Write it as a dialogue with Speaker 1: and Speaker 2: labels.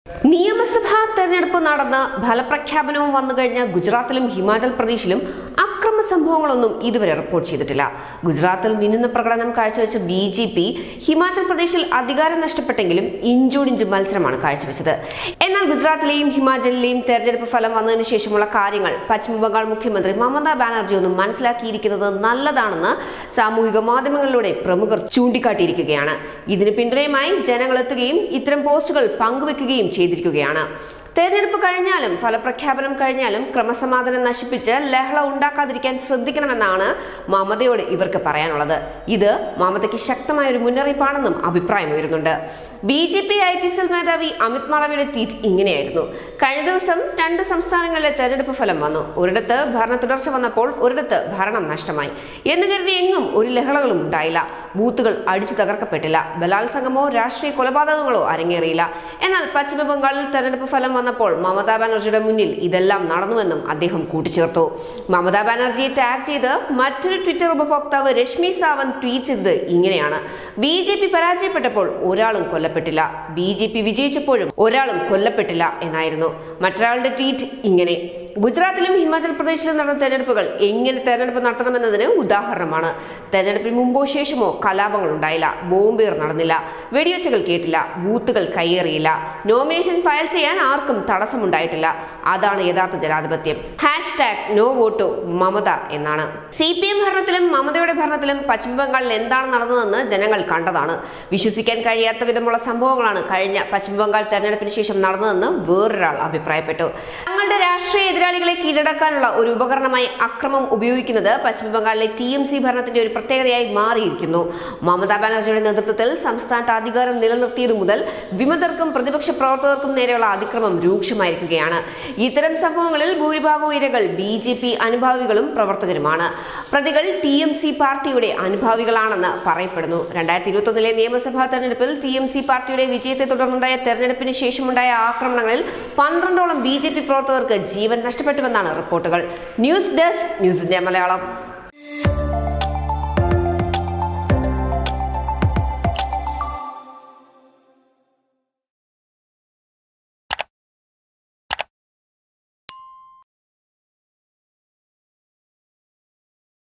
Speaker 1: നിയമസഭാ തെരഞ്ഞെടുപ്പ് നടന്ന് ഫലപ്രഖ്യാപനവും വന്നു കഴിഞ്ഞ ഗുജറാത്തിലും ഹിമാചൽ പ്രദേശിലും അക്രമ സംഭവങ്ങളൊന്നും ഇതുവരെ റിപ്പോർട്ട് ചെയ്തിട്ടില്ല ഗുജറാത്തിൽ മിന്നുന്ന പ്രകടനം കാഴ്ചവെച്ച ബി ജെ പി ഹിമാചൽ പ്രദേശിൽ അധികാരം നഷ്ടപ്പെട്ടെങ്കിലും ഇഞ്ചോടിഞ്ച് മത്സരമാണ് കാഴ്ചവെച്ചത് എന്നാൽ ഗുജറാത്തിലെയും ഹിമാചലിലെയും തെരഞ്ഞെടുപ്പ് ഫലം വന്നതിന് ശേഷമുള്ള കാര്യങ്ങൾ പശ്ചിമബംഗാൾ മുഖ്യമന്ത്രി മമതാ ബാനർജി ഒന്നും മനസ്സിലാക്കിയിരിക്കുന്നത് നല്ലതാണെന്ന് സാമൂഹിക മാധ്യമങ്ങളിലൂടെ പ്രമുഖർ ചൂണ്ടിക്കാട്ടിയിരിക്കുകയാണ് ഇതിന് പിന്തുണയുമായി ജനങ്ങൾ എത്തുകയും ഇത്തരം പോസ്റ്റുകൾ പങ്കുവെക്കുകയും ചെയ്തിരിക്കുകയാണ് തെരഞ്ഞെടുപ്പ് കഴിഞ്ഞാലും ഫലപ്രഖ്യാപനം കഴിഞ്ഞാലും ക്രമസമാധാനം നശിപ്പിച്ച് ലഹള ഉണ്ടാക്കാതിരിക്കാൻ ശ്രദ്ധിക്കണമെന്നാണ് മമതയോട് ഇവർക്ക് പറയാനുള്ളത് ഇത് മമതയ്ക്ക് ശക്തമായ ഒരു മുന്നറിയിപ്പാണെന്നും അഭിപ്രായം ഉയരുന്നുണ്ട് B J P I T cell മേധാവി അമിത് മാളവിയുടെ ട്വീറ്റ് ഇങ്ങനെയായിരുന്നു കഴിഞ്ഞ ദിവസം രണ്ട് സംസ്ഥാനങ്ങളിലെ തെരഞ്ഞെടുപ്പ് ഫലം വന്നു ഒരിടത്ത് ഭരണ തുടർച്ച വന്നപ്പോൾ ഒരിടത്ത് ഭരണം നഷ്ടമായി എന്ന് കരുതി എങ്ങും ഒരു ലഹളകളും ഉണ്ടായില്ല ബൂത്തുകൾ അടിച്ചു തകർക്കപ്പെട്ടില്ല ബലാത്സംഗമോ രാഷ്ട്രീയ കൊലപാതകങ്ങളോ അരങ്ങേറിയില്ല എന്നാൽ പശ്ചിമ ബംഗാളിൽ തെരഞ്ഞെടുപ്പ് ഫലം വന്നപ്പോൾ മമതാ ബാനർജിയുടെ മുന്നിൽ ഇതെല്ലാം നടന്നുവെന്നും അദ്ദേഹം കൂട്ടിച്ചേർത്തു മമതാ ബാനർജിയെ ടാഗ് ചെയ്ത് മറ്റൊരു ട്വിറ്റർ ഉപഭോക്താവ് രശ്മി സാവന്ത് ട്വീറ്റ് ചെയ്തത് ഇങ്ങനെയാണ് ബി ജെ പി പരാജയപ്പെട്ടപ്പോൾ ഒരാളും കൊല്ലപ്പെട്ടില്ല ബി ജെ പി വിജയിച്ചപ്പോഴും ഒരാളും കൊല്ലപ്പെട്ടില്ല എന്നായിരുന്നു മറ്റൊരാളുടെ ട്വീറ്റ് ഇങ്ങനെ ഗുജറാത്തിലും ഹിമാചൽ പ്രദേശിലും നടന്ന തെരഞ്ഞെടുപ്പുകൾ എങ്ങനെ തെരഞ്ഞെടുപ്പ് നടത്തണമെന്നതിന് ഉദാഹരണമാണ് തെരഞ്ഞെടുപ്പിന് മുമ്പോ ശേഷമോ കലാപങ്ങൾ ഉണ്ടായില്ല ബോംബേർ നടന്നില്ല വെടിവെച്ചുകൾ കേട്ടില്ല ബൂത്തുകൾ കയ്യേറിയില്ല നോമിനേഷൻ ഫയൽ ചെയ്യാൻ ആർക്കും തടസ്സമുണ്ടായിട്ടില്ല അതാണ് യഥാർത്ഥ ജനാധിപത്യം hashtag no vote to Mamata എന്നാണ് സി പി എം ഭരണത്തിലും മമതയുടെ ഭരണത്തിലും പശ്ചിമ ബംഗാളിൽ എന്താണ് നടന്നതെന്ന് ജനങ്ങൾ കണ്ടതാണ് വിശ്വസിക്കാൻ കഴിയാത്ത വിധമുള്ള സംഭവങ്ങളാണ് കഴിഞ്ഞ പശ്ചിമ ബംഗാൾ തെരഞ്ഞെടുപ്പിന് ശേഷം നടന്നതെന്ന് വേറൊരാൾ അഭിപ്രായപ്പെട്ടു തങ്ങളുടെ രാഷ്ട്രീയ എതിരാളികളെ കീഴടക്കാനുള്ള ഒരു ഉപകരണമായി അക്രമം ഉപയോഗിക്കുന്നത് പശ്ചിമ ബംഗാളിലെ ടി എം സി ഭരണത്തിന്റെ ഒരു പ്രത്യേകതയായി മാറിയിരിക്കുന്നു മമതാ ബാനർജിയുടെ നേതൃത്വത്തിൽ സംസ്ഥാനത്ത് അധികാരം നിലനിർത്തിയതു മുതൽ വിമതർക്കും പ്രതിപക്ഷ പ്രവർത്തകർക്കും നേരെയുള്ള അതിക്രമം രൂക്ഷമായിരിക്കുകയാണ് ഇത്തരം സംഭവങ്ങളിൽ ഭൂരിഭാഗവും ഇരകൾ ബി ജെ പി അനുഭാവികളും പ്രവർത്തകരുമാണ് പ്രതികൾ ടി എം സി പാർട്ടിയുടെ അനുഭാവികളാണെന്ന് പറയപ്പെടുന്നു രണ്ടായിരത്തി ഇരുപത്തൊന്നിലെ നിയമസഭാ തെരഞ്ഞെടുപ്പിൽ ടി എം സി പാർട്ടിയുടെ വിജയത്തെ തുടർന്നുണ്ടായ തെരഞ്ഞെടുപ്പിന് ശേഷമുണ്ടായ ആക്രമണങ്ങളിൽ പന്ത്രണ്ടോളം ബി ജെ പി പ്രവർത്തകർക്ക് ജീവൻ നഷ്ടപ്പെട്ടുവെന്നാണ് റിപ്പോർട്ടുകൾ news desk news India Malayalam